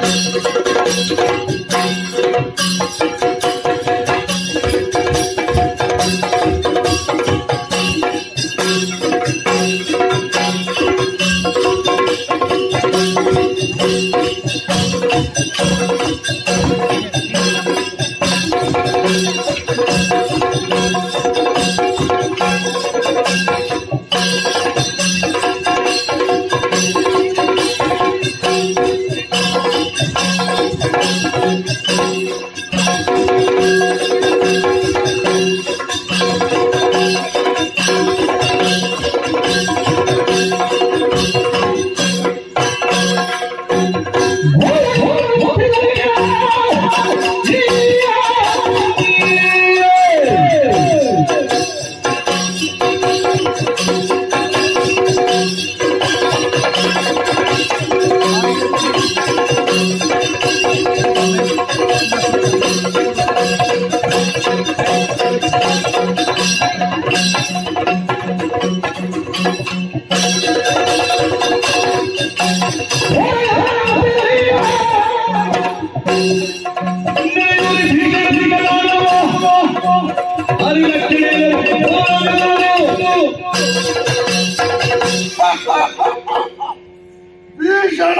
ಭೀಷಣ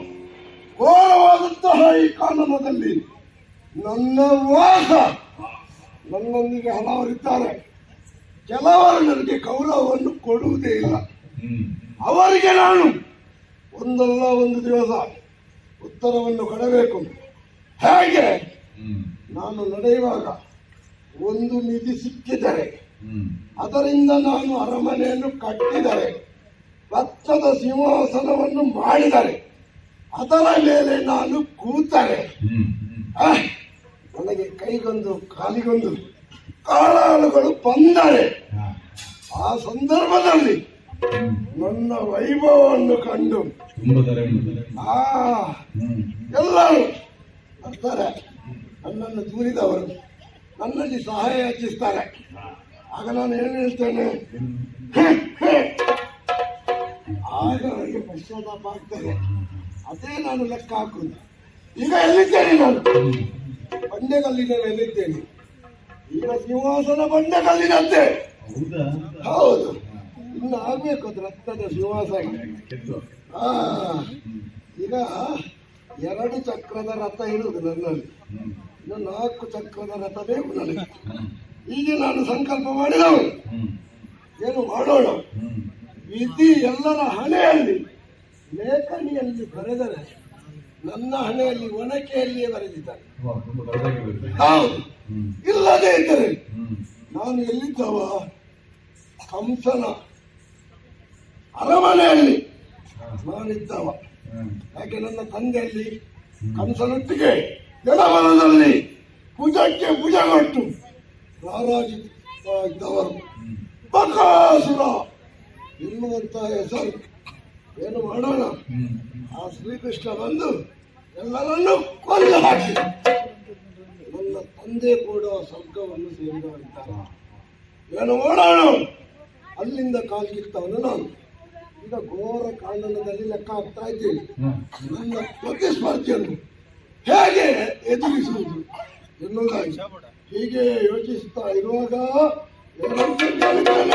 ಘೋರವಾದಂತಹ ಈ ಕಾನನದಲ್ಲಿ ನನ್ನ ವಾಸ ನನ್ನೊಂದಿಗೆ ಹಲವರಿದ್ದಾರೆ ಕೆಲವರು ನನಗೆ ಗೌರವವನ್ನು ಕೊಡುವುದೇ ಇಲ್ಲ ಅವರಿಗೆ ನಾನು ಒಂದಲ್ಲ ಒಂದು ದಿವಸ ಉತ್ತರವನ್ನು ಕೊಡಬೇಕು ಹೇಗೆ ನಾನು ನಡೆಯುವಾಗ ಒಂದು ನಿಧಿ ಸಿಕ್ಕಿದರೆ ಅದರಿಂದ ನಾನು ಅರಮನೆಯನ್ನು ಕಟ್ಟಿದರೆ ರತ್ನದ ಸಿಂಹಾಸನವನ್ನು ಮಾಡಿದರೆ ಅದರ ಮೇಲೆ ನಾನು ಕೂತರೆ ಆಹ್, ನನಗೆ ಕೈಗೊಂದು ಕಾಲಿಗೊಂದು ಕಾಲಾಳುಗಳು ಬಂದರೆ ಆ ಸಂದರ್ಭದಲ್ಲಿ ನನ್ನ ವೈಭವವನ್ನು ಕಂಡು ಆ ಎಲ್ಲರೂ ಬರ್ತಾರೆ ನನ್ನನ್ನು ದೂರಿದವರು ನನ್ನಲ್ಲಿ ಸಹಾಯ ಯಾಚಿಸ್ತಾರೆ ಆಗ ನಾನು ಏನು ಹೇಳ್ತೇನೆ ಆಗ ನನಗೆ ಪಶ್ಚಾತ್ತಾಪ ಆಗ್ತದೆ ಅದೇ ನಾನು ಲೆಕ್ಕ ಹಾಕುದು ಈಗ ಎಲ್ಲಿದ್ದೇನೆ ನಾನು ಬಂಡೆಕಲ್ಲಿನಲ್ಲಿ ಎಲ್ಲಿದ್ದೇನೆ ಈಗ ಸಿಂಹಾಸನ ಬಂಡೆಕಲ್ಲಿನಂತೆ ಹೌದು ಇನ್ನು ಆಗ್ಬೇಕು ಅದು ರಕ್ತದ ಸಿಂಹಾಸನ ಆ, ಈಗ ಎರಡು ಚಕ್ರದ ರಥ ಇರುವುದು ನನ್ನಲ್ಲಿ ಇನ್ನು ನಾಲ್ಕು ಚಕ್ರದ ರಥ ಬೇಕು ನನಗೆ ಈಗ ನಾನು ಸಂಕಲ್ಪ ಮಾಡಿದವು ಏನು ಮಾಡೋಣ ವಿಧಿ ಎಲ್ಲರ ಹಣೆಯಲ್ಲಿ ಲೇಖನಿಯಲ್ಲಿ ಬರೆದರೆ ನನ್ನ ಹಣೆಯಲ್ಲಿ ಒನಕೆಯಲ್ಲಿಯೇ ಬರೆದಿದ್ದಾರೆ ಹೌದು ಇಲ್ಲದೇ ಇದ್ದರೆ ನಾನು ಎಲ್ಲಿದ್ದವ ಕಂಸನ ಅರಮನೆಯಲ್ಲಿ ನಾನಿದ್ದವ ಯಾಕೆ ನನ್ನ ತಂದೆಯಲ್ಲಿ ಕಂಸನೊಟ್ಟಿಗೆ ಜನಮನದಲ್ಲಿ ಭುಜಕ್ಕೆ ಭುಜ ಕೊಟ್ಟು ರಾರಾಜಿಸುತ್ತಾ ಇದ್ದವರು ಬಕಾಸುರ ಎನ್ನುವಂತ ಹೆಸರು ಏನು ಮಾಡೋಣ ಆ ಶ್ರೀಕೃಷ್ಣ ಬಂದು ಎಲ್ಲರನ್ನು ಕೊಂದು ಹಾಕಿ ನನ್ನ ತಂದೆ ಕೂಡ ಸ್ವರ್ಗವನ್ನು ಸೇರಿದವರಿದ್ದಾರೆ ಏನು ಮಾಡೋಣ ಅಲ್ಲಿಂದ ಕಾಲ್ಕಿತ್ತವನು ನಾನು ಈಗ ಘೋರ ಕಾನನದಲ್ಲಿ ಲೆಕ್ಕ ಹಾಕ್ತಾ ಇದ್ದೇನೆ ನನ್ನ ಪ್ರತಿಸ್ಪರ್ಧಿಯನ್ನು ಹೇಗೆ ಎದುರಿಸುವುದು ಎನ್ನುವುದಾಗಿ ಹೀಗೆ ಯೋಚಿಸ್ತಾ ಇರುವಾಗ ಏನಂತ ಕೇಳಿದ್ದೇನೆ?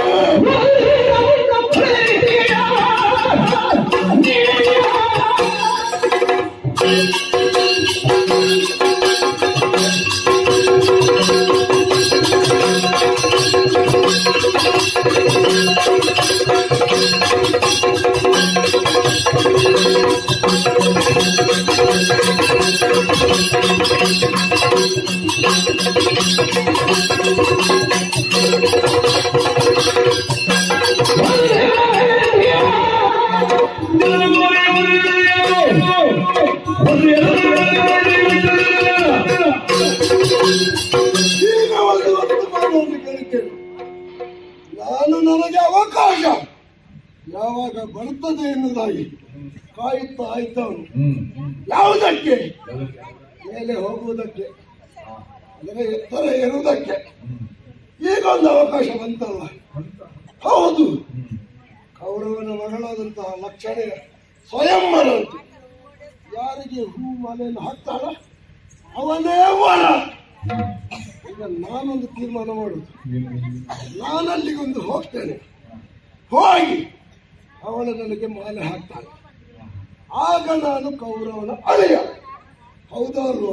ಈಗ ಒಂದು ವರ್ತಮಾನವನ್ನು ಕೇಳುತ್ತೇನೆ ನಾನು ನನಗೆ ಅವಕಾಶ ಯಾವಾಗ ಬರ್ತದೆ ಎನ್ನುವುದಾಗಿ ಕಾಯುತ್ತಾ ಇದ್ದವನು ಯಾವುದಕ್ಕೆ ಮೇಲೆ ಹೋಗುವುದಕ್ಕೆ ಅಂದರೆ ಎತ್ತರ ಏರುವುದಕ್ಕೆ ಈಗ ಒಂದು ಅವಕಾಶ ಬಂತಲ್ಲ ಹೌದು ಕೌರವನ ಮಗಳಾದಂತಹ ಲಕ್ಷಣೆ ಸ್ವಯಂವರಂತೆ ಯಾರಿಗೆ ಹೂ ಮಾಲೆಯನ್ನು ಹಾಕ್ತಾಳ ಅವನೇ ವರ ಈಗ ನಾನೊಂದು ತೀರ್ಮಾನ ಮಾಡುದು ನಾನಲ್ಲಿಗೊಂದು ಹೋಗ್ತೇನೆ ಹೋಗಿ ಅವಳು ನನಗೆ ಮಾಲೆ ಹಾಕ್ತಾಳೆ ಆಗ ನಾನು ಕೌರವನ ಅಳಿಯ ಹೌದಾ ಅಲ್ವೋ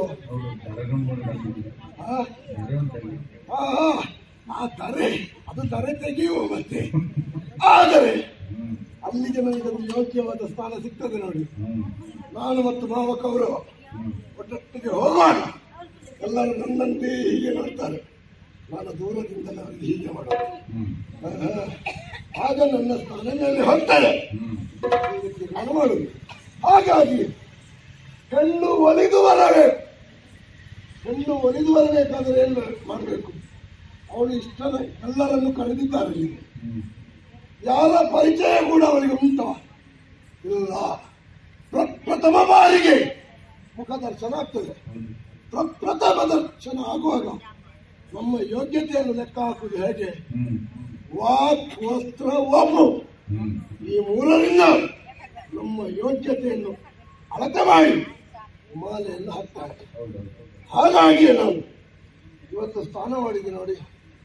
ಆ? ಆ, ಆ ದರೆ ಅದು ದರೆ ತೆಗೆಯುವ ಮತ್ತೆ ಆದರೆ ಅಲ್ಲಿಗೆ ನನಗೊಂದು ಯೋಗ್ಯವಾದ ಸ್ಥಾನ ಸಿಗ್ತದೆ ನೋಡಿ ನಾನು ಮತ್ತು ಮಾವ ಕೌರವ ಒಟ್ಟೊಟ್ಟಿಗೆ ಹೋಗೋಣ ಎಲ್ಲರೂ ನನ್ನಂತೆ ಹೀಗೆ ನೋಡ್ತಾರೆ ನಾನು ದೂರದಿಂದಲೇ ಅವರಿಗೆ ಹೀಗೆ ಮಾಡೋದು ಆ, ಆಗ ನನ್ನ ಸ್ಥಾನ ಮೇಲೆ ಹೋಗ್ತಾರೆ ಹೀಗೆ ತೀರ್ಮಾನ ಮಾಡುದು ಹಾಗಾಗಿ ಹೆಣ್ಣು ಒಲಿದು ಬರಬೇಕು ಹೆಣ್ಣು ಒಲಿದು ಬರಬೇಕಾದ್ರೆ ಏನು ಮಾಡಬೇಕು ಅವಳು ಇಷ್ಟರ ಎಲ್ಲರನ್ನು ಕರೆದಿದ್ದಾರೆ ಇಲ್ಲಿ ಯಾರ ಪರಿಚಯ ಕೂಡ ಅವರಿಗೆ ಉಂಟ ಇಲ್ಲ ಪ್ರ- ಪ್ರಥಮ ಬಾರಿಗೆ ಮುಖ ದರ್ಶನ ಆಗ್ತದೆ ಪ್ರ- ಪ್ರಥಮ ದರ್ಶನ ಆಗುವಾಗ ನಮ್ಮ ಯೋಗ್ಯತೆಯನ್ನು ಲೆಕ್ಕ ಹಾಕುವುದು ಹೇಗೆ ವಾಕ್ ವಸ್ತ್ರ ಒಬ್ಬರು ಈ ಮೂರರಿಂದ ನಮ್ಮ ಯೋಗ್ಯತೆಯನ್ನು ಅಳತೆ ಮಾಡಿ ಮಾಲೆಯನ್ನು ಹಾಕ್ತಾರೆ ಹಾಗಾಗಿ ನಾವು ಇವತ್ತು ಸ್ನಾನ ಮಾಡಿದ್ವಿ ನೋಡಿ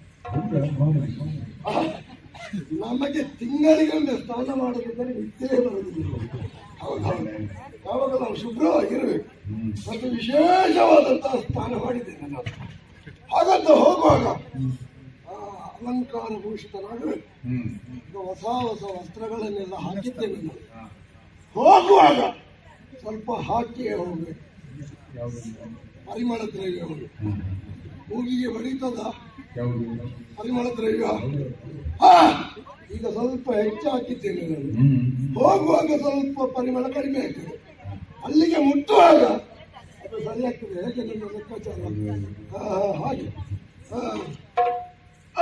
ಆಹ್, ನಮಗೆ ತಿಂಗಳಿಗೊಮ್ಮೆ ಸ್ನಾನ ಮಾಡೋದಿದ್ದರೆ ನಿದ್ದೆ ಬರುವುದಿಲ್ಲ ಹೌದೌದು ಯಾವಾಗ ನಾವು ಶುಭ್ರವಾಗಿರಬೇಕು ಮತ್ತು ವಿಶೇಷವಾದಂತಹ ಸ್ನಾನ ಮಾಡಿದ್ದೇನೆ ನಾನು ಹಾಗಂತ ಹೋಗುವಾಗ ಆ, ಅಲಂಕಾರ ಭೂಷಿತನಾಗಬೇಕು ಈಗ ಹೊಸ ಹೊಸ ವಸ್ತ್ರಗಳನ್ನೆಲ್ಲ ಹಾಕಿದ್ದೇನೆ ನಾನು ಹೋಗುವಾಗ ಸ್ವಲ್ಪ ಹಾಕಿಯೇ ಹೋಗ್ಬೇಕು ಪರಿಮಳ ದ್ರವ್ಯ ಹೋಗ್ಬೇಕು ಮೂಗಿಗೆ ಬಡೀತದ ಪರಿಮಳ ದ್ರವ್ಯ ಹಾ ಈಗ ಸ್ವಲ್ಪ ಹೆಚ್ಚು ಹಾಕಿದ್ದೇನೆ ನಾನು ಹೋಗುವಾಗ ಸ್ವಲ್ಪ ಪರಿಮಳ ಕಡಿಮೆ ಆಗ್ತದೆ ಅಲ್ಲಿಗೆ ಮುಟ್ಟುವಾಗ ಅದು ಸರಿ ಆಗ್ತದೆ ಹೇಗೆ ನನ್ನ ಲೆಕ್ಕಾಚಾರ ಹಾ, ಹಾ, ಹಾಗೆ ಹಾ. ಆ.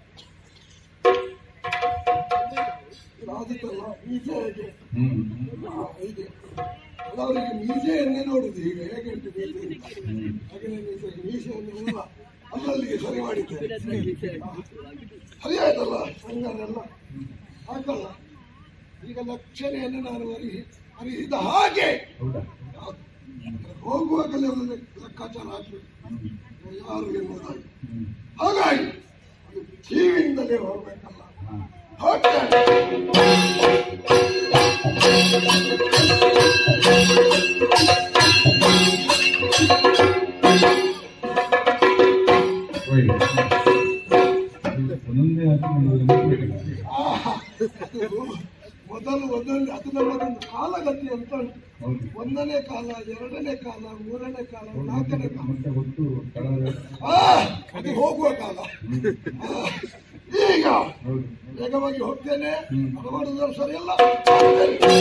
ರಾಧಿಕಲ್ಲ ಮೀಸೆ ಹೇಗೆ ಹಾ, ಹೀಗೆ ಕೆಲವರಿಗೆ ಮೀಸೆಯನ್ನೇ ನೋಡುದು ಈಗ ಹೇಗೆ ಉಂಟು ಮೀಸೆ ಅಂತ. ಹಾಗೆ ಮೀಸೆ ಮೀಸೆಯನ್ನೆಲ್ಲ ಅಲ್ಲಲ್ಲಿಗೆ ಸರಿ ಮಾಡಿದ್ದೇನೆ ಹಾ. ಸರಿ ಆಯ್ತಲ್ಲ ಸಂಗಾರೆಲ್ಲ ಹಾಕಲ್ಲ ಈಗ ಲಕ್ಷಣೆಯನ್ನು ನಾನು ಅರಿ ಅರಿಸಿದ ಹಾಗೆ ಹೋಗುವಾಗಲೆಲ್ಲ ಲೆಕ್ಕ- ಲೆಕ್ಕಾಚಾರ ಹಾಕಬೇಕು ಯಾರು ಎಂಬುದಾಗಿ ಹಾಗಾಗಿ ಅದು ಜೀವಿಂದಲೇ ಹೋಗ್ಬೇಕಲ್ಲ ಹೋಗ್ತೇನೆ ಒಂದೊಂದೇ ಹಾಕಿ ಆಹಾ, ಅದು ಮೊದಲು ಒಂದೊಂದು ಅದು ನಮ್ಮದೊಂದು ಕಾಲಗತಿ ಅಂತ ಉಂಟು ಹೌದು ಒಂದನೇ ಕಾಲ ಎರಡನೇ ಕಾಲ ಮೂರನೇ ಕಾಲ ನಾಲ್ಕನೇ ಕಾಲ ಮತ್ತೆ ಗೊತ್ತು ಕಳೆದ ಆ, ಅದು ಹೋಗುವ ಕಾಲ ಆ, ಈಗ ಹೌದು ವೇಗವಾಗಿ ಹೋಗ್ತೇನೆ ಅದು ಮಾಡುವುದರ ಸರಿಯಲ್ಲ